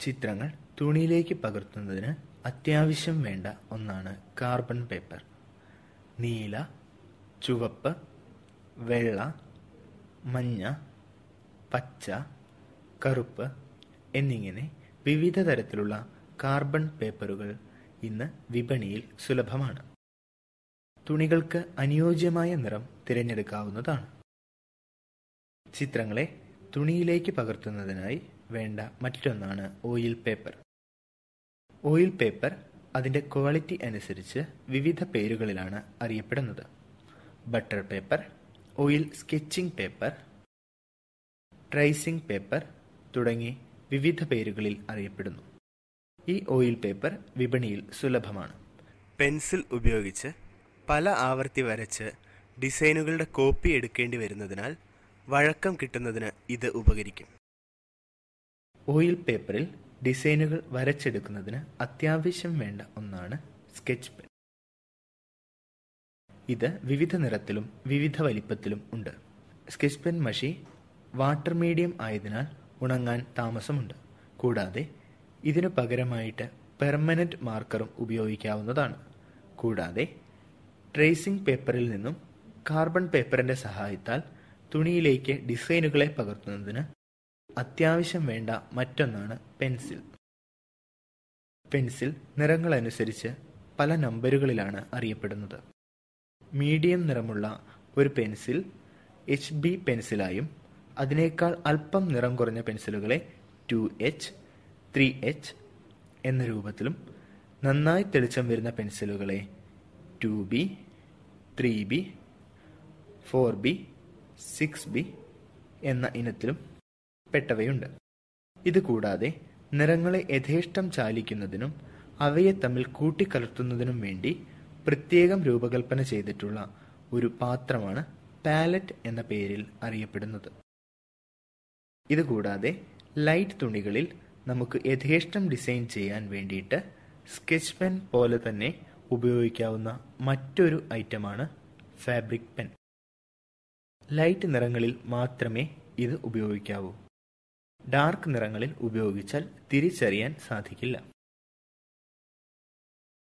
ചിത്രങ്ങൾ തുണിയിലേക്ക് പകർത്തുന്നതിന് അത്യാവശ്യം വേണ്ട ഒന്നാണ് കാർബൺ പേപ്പർ നീല ചുവപ്പ് വെള്ള മഞ്ഞ പച്ച കറുപ്പ് എന്നിങ്ങനെ വിവിധ തരത്തിലുള്ള കാർബൺ പേപ്പറുകൾ ഇന്ന് വിപണിയിൽ സുലഭമാണ് തുണികൾക്ക് അനുയോജ്യമായ നിറം തിരഞ്ഞെടുക്കാവുന്നതാണ് ചിത്രങ്ങളെ തുണിയിലേക്ക് പകർത്തുന്നതിനായി വേണ്ട മറ്റൊന്നാണ് ഓയിൽ പേപ്പർ ഓയിൽ പേപ്പർ അതിൻ്റെ ക്വാളിറ്റി അനുസരിച്ച് വിവിധ പേരുകളിലാണ് അറിയപ്പെടുന്നത് butter paper oil sketching paper tracing paper തുടങ്ങി വിവിധ പേരുകളിൽ അറിയപ്പെടുന്നു ഈ ഓയിൽ പേപ്പർ വിപണിയിൽ സുലഭമാണ് പെൻസിൽ ഉപയോഗിച്ച് പല ആവർത്തി വരച്ച് ഡിസൈനുകളുടെ കോപ്പി എടുക്കേണ്ടി വരുന്നതിനാൽ വഴക്കം കിട്ടുന്നതിന് ഇത് ഉപകരിക്കും ഓയിൽ പേപ്പറിൽ ഡിസൈനുകൾ വരച്ചെടുക്കുന്നതിന് അത്യാവശ്യം വേണ്ട ഒന്നാണ് സ്കെച്ച് പെൻ ഇത് വിവിധ നിറത്തിലും വിവിധ വലിപ്പത്തിലും ഉണ്ട് സ്കെച്ച് പെൻ മഷി വാട്ടർ മീഡിയം ആയതിനാൽ ഉണങ്ങാൻ താമസമുണ്ട് കൂടാതെ ഇതിനു പകരമായിട്ട് പെർമനന്റ് മാർക്കറും ഉപയോഗിക്കാവുന്നതാണ് കൂടാതെ ട്രേസിംഗ് പേപ്പറിൽ നിന്നും കാർബൺ പേപ്പറിന്റെ സഹായത്താൽ തുണിയിലേക്ക് ഡിസൈനുകളെ പകർത്തുന്നതിന് അത്യാവശ്യം വേണ്ട മറ്റൊന്നാണ് പെൻസിൽ പെൻസിൽ നിറങ്ങളനുസരിച്ച് പല നമ്പറുകളിലാണ് അറിയപ്പെടുന്നത് മീഡിയം നിറമുള്ള ഒരു പെൻസിൽ എച്ച് ബി പെൻസിലായും അതിനേക്കാൾ അല്പം നിറം കുറഞ്ഞ പെൻസിലുകളെ ടു എച്ച് ത്രീ എച്ച് എന്ന രൂപത്തിലും നന്നായി തെളിച്ചം വരുന്ന പെൻസിലുകളെ two B three B four B six B എന്ന ഇനത്തിലും പെട്ടവയുണ്ട് ഇതുകൂടാതെ നിറങ്ങളെ യഥേഷ്ടം ചാലിക്കുന്നതിനും അവയെ തമ്മിൽ കൂട്ടിക്കലർത്തുന്നതിനും വേണ്ടി പ്രത്യേകം രൂപകൽപ്പന ചെയ്തിട്ടുള്ള ഒരു പാത്രമാണ് പാലറ്റ് എന്ന പേരിൽ അറിയപ്പെടുന്നത് ഇതുകൂടാതെ ലൈറ്റ് തുണികളിൽ നമുക്ക് യഥേഷ്ടം ഡിസൈൻ ചെയ്യാൻ വേണ്ടിയിട്ട് സ്കെച്ച് പെൻ പോലെ തന്നെ ഉപയോഗിക്കാവുന്ന മറ്റൊരു ഐറ്റമാണ് ഫാബ്രിക് പെൻ ലൈറ്റ് നിറങ്ങളിൽ മാത്രമേ ഇത് ഉപയോഗിക്കാവൂ ഡാർക്ക് നിറങ്ങളിൽ ഉപയോഗിച്ചാൽ തിരിച്ചറിയാൻ സാധിക്കില്ല